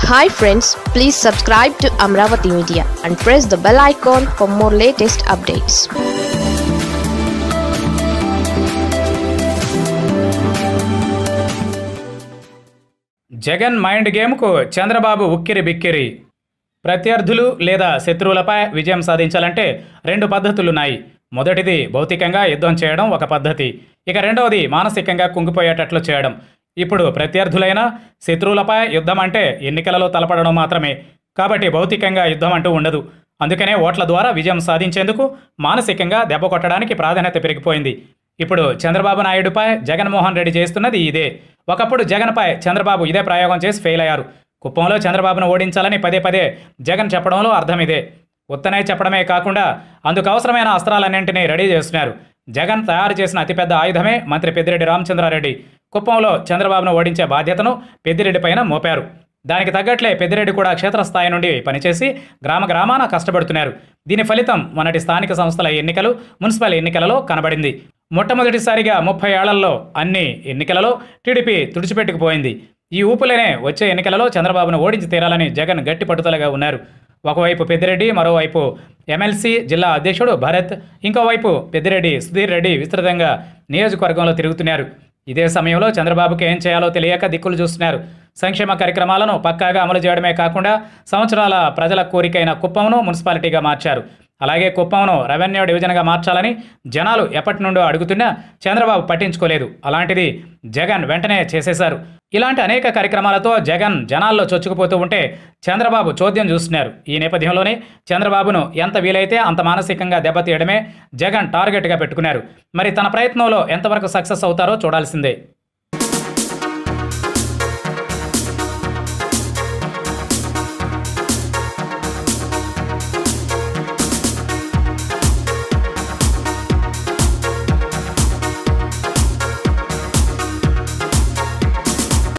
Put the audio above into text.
hi friends please subscribe to Amaravati media and press the bell icon for more latest updates Jagan mind గేమ్కు చంద్రబాబు ఉక్కిరి బిక్కిరి ప్రత్యర్థులు లేదా శత్రువులపై విజయం సాధించాలంటే రెండు పద్ధతులున్నాయి మొదటిది భౌతికంగా యుద్ధం చేయడం ఒక పద్ధతి ఇక రెండవది మానసికంగా కుంగిపోయేటట్లు చేయడం ఇప్పుడు ప్రత్యర్థులైన శత్రువులపై యుద్ధం అంటే ఎన్నికలలో తలపడడం మాత్రమే కాబట్టి భౌతికంగా యుద్ధం అంటూ ఉండదు అందుకనే ఓట్ల ద్వారా విజయం సాధించేందుకు మానసికంగా దెబ్బ కొట్టడానికి ప్రాధాన్యత పెరిగిపోయింది ఇప్పుడు చంద్రబాబు నాయుడుపై జగన్మోహన్ రెడ్డి చేస్తున్నది ఇదే ఒకప్పుడు జగన్పై చంద్రబాబు ఇదే ప్రయోగం చేసి ఫెయిల్ అయ్యారు కుప్పంలో చంద్రబాబును ఓడించాలని పదే పదే జగన్ చెప్పడంలో అర్థం ఇదే ఉత్తనే చెప్పడమే కాకుండా అందుకు అవసరమైన అస్త్రాలన్నింటినీ రెడీ చేస్తున్నారు జగన్ తయారు చేసిన అతిపెద్ద ఆయుధమే మంత్రి పెద్దిరెడ్డి రామచంద్రారెడ్డి కుప్పంలో చంద్రబాబును ఓడించే బాధ్యతను పెద్దిరెడ్డి పైన మోపారు దానికి తగ్గట్లే పెద్దిరెడ్డి కూడా క్షేత్రస్థాయి నుండి పనిచేసి గ్రామ గ్రామాన కష్టపడుతున్నారు దీని ఫలితం మొన్నటి స్థానిక సంస్థల ఎన్నికలు మున్సిపల్ ఎన్నికలలో కనబడింది మొట్టమొదటిసారిగా ముప్పై ఏళ్లలో అన్ని ఎన్నికలలో టీడీపీ తుడిచిపెట్టుకుపోయింది ఈ ఊపులోనే వచ్చే ఎన్నికలలో చంద్రబాబును ఓడించి తీరాలని జగన్ గట్టి పట్టుదలగా ఉన్నారు ఒకవైపు పెద్దిరెడ్డి మరోవైపు ఎమ్మెల్సీ జిల్లా అధ్యక్షుడు భరత్ ఇంకోవైపు పెద్దిరెడ్డి సుధీర్ రెడ్డి విస్తృతంగా నియోజకవర్గంలో తిరుగుతున్నారు ఇదే సమయంలో చంద్రబాబుకి ఏం చేయాలో తెలియక దిక్కులు చూస్తున్నారు సంక్షేమ కార్యక్రమాలను పక్కాగా అమలు చేయడమే కాకుండా సంవత్సరాల ప్రజల కోరికైన కుప్పంను మున్సిపాలిటీగా మార్చారు అలాగే కుప్పంను రెవెన్యూ డివిజన్గా మార్చాలని జనాలు ఎప్పటి నుండో అడుగుతున్నా చంద్రబాబు పట్టించుకోలేదు అలాంటిది జగన్ వెంటనే చేసేశారు ఇలాంటి అనేక కార్యక్రమాలతో జగన్ జనాల్లో చొచ్చుకుపోతూ ఉంటే చంద్రబాబు చోద్యం చూస్తున్నారు ఈ నేపథ్యంలోనే చంద్రబాబును ఎంత వీలైతే అంత మానసికంగా దెబ్బతీయడమే జగన్ టార్గెట్గా పెట్టుకున్నారు మరి తన ప్రయత్నంలో ఎంతవరకు సక్సెస్ అవుతారో చూడాల్సిందే